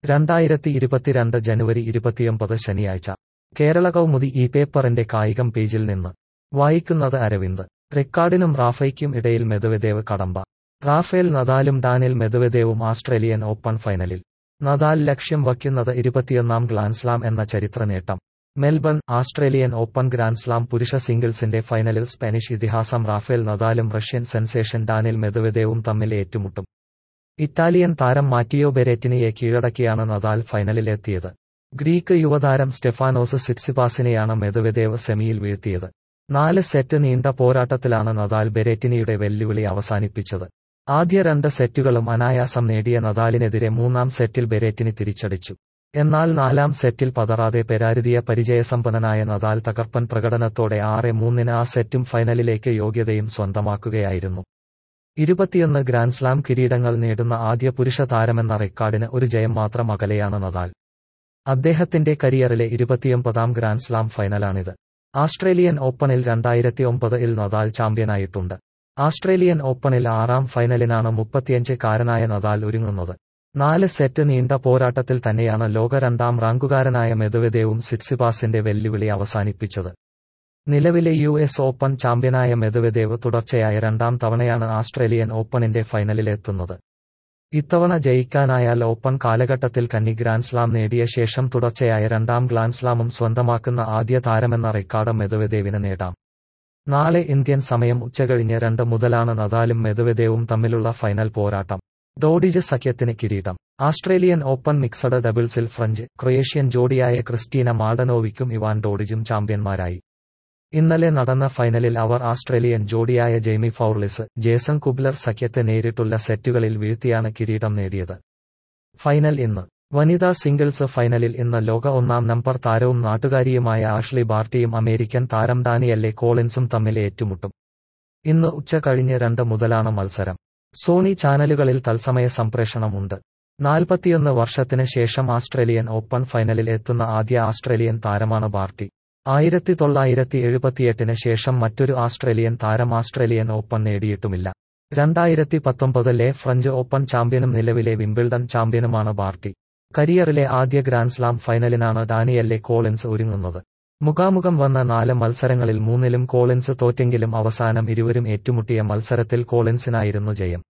രണ്ടായിരത്തി ഇരുപത്തിരണ്ട് ജനുവരി ഇരുപത്തിയൊമ്പത് ശനിയാഴ്ച കേരള കൗമുദി ഈ പേപ്പറിന്റെ കായികം പേജിൽ നിന്ന് വായിക്കുന്നത് അരവിന്ദ് റിക്കാർഡിനും റാഫയ്ക്കും ഇടയിൽ മെദവദേവ് കടമ്പ റാഫേൽ നദാലും ഡാനിൽ മെദവദേവും ആസ്ട്രേലിയൻ ഓപ്പൺ ഫൈനലിൽ നദാൽ ലക്ഷ്യം വയ്ക്കുന്നത് ഇരുപത്തിയൊന്നാം ഗ്രാൻഡ്സ്ലാം എന്ന ചരിത്ര നേട്ടം മെൽബൺ ആസ്ട്രേലിയൻ ഓപ്പൺ ഗ്രാൻഡ്സ്ലാം പുരുഷ സിംഗിൾസിന്റെ ഫൈനലിൽ സ്പാനിഷ് ഇതിഹാസം റാഫേൽ നദാലും റഷ്യൻ സെൻസേഷൻ ഡാനിൽ മെദവദേവും തമ്മിൽ ഏറ്റുമുട്ടും ഇറ്റാലിയൻ താരം മാറ്റിയോ ബെരേറ്റിനിയെ കീഴടക്കിയാണ് നദാൽ ഫൈനലിലെത്തിയത് ഗ്രീക്ക് യുവതാരം സ്റ്റെഫാനോസ് സിറ്റ്സിപാസിനെയാണ് മെദവദേവ് സെമിയിൽ വീഴ്ത്തിയത് നാല് സെറ്റ് നീണ്ട പോരാട്ടത്തിലാണ് നദാൽ ബെരേറ്റിനിയുടെ വെല്ലുവിളി അവസാനിപ്പിച്ചത് ആദ്യ രണ്ട് സെറ്റുകളും അനായാസം നേടിയ നദാലിനെതിരെ മൂന്നാം സെറ്റിൽ ബെരേറ്റിനി തിരിച്ചടിച്ചു എന്നാൽ നാലാം സെറ്റിൽ പതറാതെ പെരാരുതിയ പരിചയസമ്പന്നനായ നദാൽ തകർപ്പൻ പ്രകടനത്തോടെ ആറ് മൂന്നിന് ആ സെറ്റും ഫൈനലിലേക്ക് യോഗ്യതയും സ്വന്തമാക്കുകയായിരുന്നു ഇരുപത്തിയൊന്ന് ഗ്രാൻഡ്സ്ലാം കിരീടങ്ങൾ നേടുന്ന ആദ്യ പുരുഷ താരമെന്ന റെക്കോർഡിന് ഒരു ജയം മാത്രം അകലെയാണ് നദാൽ അദ്ദേഹത്തിന്റെ കരിയറിലെ ഇരുപത്തിയൊമ്പതാം ഗ്രാൻഡ്സ്ലാം ഫൈനലാണിത് ആസ്ട്രേലിയൻ ഓപ്പണിൽ രണ്ടായിരത്തി ഒമ്പതിൽ നദാൽ ചാമ്പ്യനായിട്ടുണ്ട് ആസ്ട്രേലിയൻ ഓപ്പണിൽ ആറാം ഫൈനലിനാണ് മുപ്പത്തിയഞ്ച് കാരനായ നദാൽ ഒരുങ്ങുന്നത് നാല് സെറ്റ് നീണ്ട പോരാട്ടത്തിൽ തന്നെയാണ് ലോക രണ്ടാം റാങ്കുകാരനായ മെദവദേവും സിറ്റ്സിപാസിന്റെ വെല്ലുവിളി അവസാനിപ്പിച്ചത് നിലവിലെ യു എസ് ഓപ്പൺ ചാമ്പ്യനായ മെദവദേവ് തുടർച്ചയായ രണ്ടാം തവണയാണ് ആസ്ട്രേലിയൻ ഓപ്പണിന്റെ ഫൈനലിലെത്തുന്നത് ഇത്തവണ ജയിക്കാനായാൽ ഓപ്പൺ കാലഘട്ടത്തിൽ കന്നി ഗ്രാൻഡ്സ്ലാം നേടിയ ശേഷം തുടർച്ചയായ രണ്ടാം ഗ്രാൻഡ്സ്ലാമും സ്വന്തമാക്കുന്ന ആദ്യ താരമെന്ന റെക്കോർഡ് മെദവദേവിന് നേടാം നാളെ ഇന്ത്യൻ സമയം ഉച്ചകഴിഞ്ഞ് രണ്ട് മുതലാണ് നദാലും മെദവദേവും തമ്മിലുള്ള ഫൈനൽ പോരാട്ടം ഡോഡിജ് സഖ്യത്തിന് കിരീടം ആസ്ട്രേലിയൻ ഓപ്പൺ മിക്സഡ് ഡബിൾസിൽ ഫ്രഞ്ച് ക്രൊയേഷ്യൻ ജോഡിയായ ക്രിസ്റ്റീന മാൾഡനോവിക്കും ഇവാൻ ഡോഡിജും ചാമ്പ്യന്മാരായി ഇന്നലെ നടന്ന ഫൈനലിൽ അവർ ആസ്ട്രേലിയൻ ജോഡിയായ ജെയ്മി ഫൗർലിസ് ജേസൺ കുബ്ലർ സഖ്യത്തെ നേരിട്ടുള്ള സെറ്റുകളിൽ വീഴ്ത്തിയാണ് കിരീടം നേടിയത് ഫൈനൽ ഇന്ന് വനിതാ സിംഗിൾസ് ഫൈനലിൽ ഇന്ന് ലോക ഒന്നാം നമ്പർ താരവും നാട്ടുകാരിയുമായ ആഷ്ലി ബാർട്ടിയും അമേരിക്കൻ താരം ഡാനിയല്ലെ കോളിൻസും തമ്മിൽ ഏറ്റുമുട്ടും ഇന്ന് ഉച്ച കഴിഞ്ഞ് രണ്ട് മുതലാണ് മത്സരം സോണി ചാനലുകളിൽ തത്സമയ സംപ്രേഷണമുണ്ട് നാൽപ്പത്തിയൊന്ന് വർഷത്തിന് ശേഷം ആസ്ട്രേലിയൻ ഓപ്പൺ ഫൈനലിൽ എത്തുന്ന ആദ്യ ആസ്ട്രേലിയൻ താരമാണ് ബാർട്ടി ആയിരത്തി തൊള്ളായിരത്തി എഴുപത്തിയെട്ടിന് ശേഷം മറ്റൊരു ആസ്ട്രേലിയൻ താരം ആസ്ട്രേലിയൻ ഓപ്പൺ നേടിയിട്ടുമില്ല രണ്ടായിരത്തി പത്തൊമ്പതിലെ ഫ്രഞ്ച് ഓപ്പൺ ചാമ്പ്യനും നിലവിലെ വിംബിൾഡൺ ചാമ്പ്യനുമാണ് ബാർട്ടി കരിയറിലെ ആദ്യ ഗ്രാൻഡ്സ്ലാം ഫൈനലിനാണ് ഡാനിയല്ലെ കോളിൻസ് ഒരുങ്ങുന്നത് മുഖാമുഖം വന്ന നാല് മത്സരങ്ങളിൽ മൂന്നിലും കോളിൻസ് തോറ്റെങ്കിലും അവസാനം ഇരുവരും ഏറ്റുമുട്ടിയ മത്സരത്തിൽ കോളിൻസിനായിരുന്നു ജയം